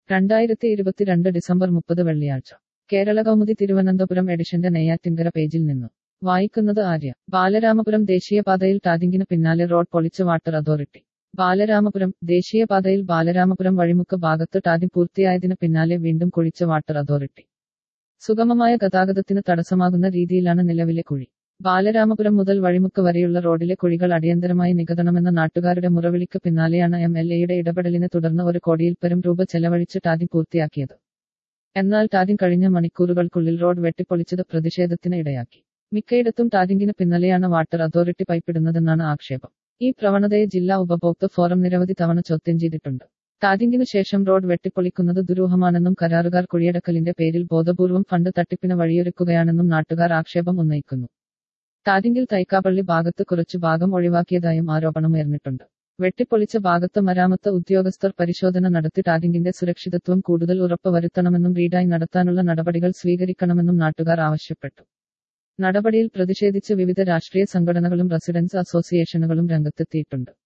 രണ്ടായിരത്തി ഇരുപത്തിരണ്ട് ഡിസംബർ മുപ്പത് വെള്ളിയാഴ്ച കേരള കൗമുദി തിരുവനന്തപുരം എഡിഷന്റെ നെയ്യാറ്റിൻകര പേജിൽ നിന്നും വായിക്കുന്നത് ആര്യ ബാലരാമപുരം ദേശീയപാതയിൽ ടാതിങ്കിന് പിന്നാലെ റോഡ് പൊളിച്ച് വാട്ടർ അതോറിറ്റി ബാലരാമപുരം ദേശീയപാതയിൽ ബാലരാമപുരം വഴിമുക്ക് ഭാഗത്ത് ടാതിം പൂർത്തിയായതിന് പിന്നാലെ വീണ്ടും കുഴിച്ച വാട്ടർ അതോറിറ്റി സുഗമമായ ഗതാഗതത്തിന് തടസ്സമാകുന്ന രീതിയിലാണ് നിലവിലെ കുഴി ബാലരാമപുരം മുതൽ വഴിമുക്ക് വരെയുള്ള റോഡിലെ കുഴികൾ അടിയന്തരമായി നികത്തണമെന്ന നാട്ടുകാരുടെ മുറവിളിക്ക് പിന്നാലെയാണ് എം എൽ എയുടെ ഇടപെടലിനെ തുടർന്ന് ഒരു കോടിയിൽപ്പരം രൂപ ചെലവഴിച്ച് ടാതിം പൂർത്തിയാക്കിയത് എന്നാൽ ടാതിം കഴിഞ്ഞ മണിക്കൂറുകൾക്കുള്ളിൽ റോഡ് വെട്ടിപ്പൊളിച്ചത് പ്രതിഷേധത്തിന് ഇടയാക്കി മിക്കയിടത്തും ടാതിങ്കിന് പിന്നാലെയാണ് വാട്ടർ അതോറിറ്റി പൈപ്പിടുന്നതെന്നാണ് ആക്ഷേപം ഈ പ്രവണതയെ ജില്ലാ ഉപഭോക്തൃ ഫോറം നിരവധി തവണ ചോദ്യം ചെയ്തിട്ടുണ്ട് ടാതിങ്കിനു ശേഷം റോഡ് വെട്ടിപ്പൊളിക്കുന്നത് ദുരൂഹമാണെന്നും കരാറുകാർ കുഴിയടക്കലിന്റെ പേരിൽ ബോധപൂർവം ഫണ്ട് തട്ടിപ്പിന് വഴിയൊരുക്കുകയാണെന്നും നാട്ടുകാർ ആക്ഷേപം ഉന്നയിക്കുന്നു ടാതിങ്കിൽ തൈക്കാപ്പള്ളി ഭാഗത്ത് കുറച്ചു ഭാഗം ഒഴിവാക്കിയതായും ആരോപണമുയർന്നിട്ടുണ്ട് വെട്ടിപ്പൊളിച്ച ഭാഗത്ത് മരാമത്ത് ഉദ്യോഗസ്ഥർ പരിശോധന നടത്തി ടാതിങ്കിന്റെ സുരക്ഷിതത്വം കൂടുതൽ ഉറപ്പുവരുത്തണമെന്നും റീഡായി നടത്താനുള്ള നടപടികൾ സ്വീകരിക്കണമെന്നും നാട്ടുകാർ ആവശ്യപ്പെട്ടു നടപടിയിൽ പ്രതിഷേധിച്ച് വിവിധ രാഷ്ട്രീയ സംഘടനകളും റെസിഡൻസ് അസോസിയേഷനുകളും രംഗത്തെത്തിയിട്ടുണ്ട്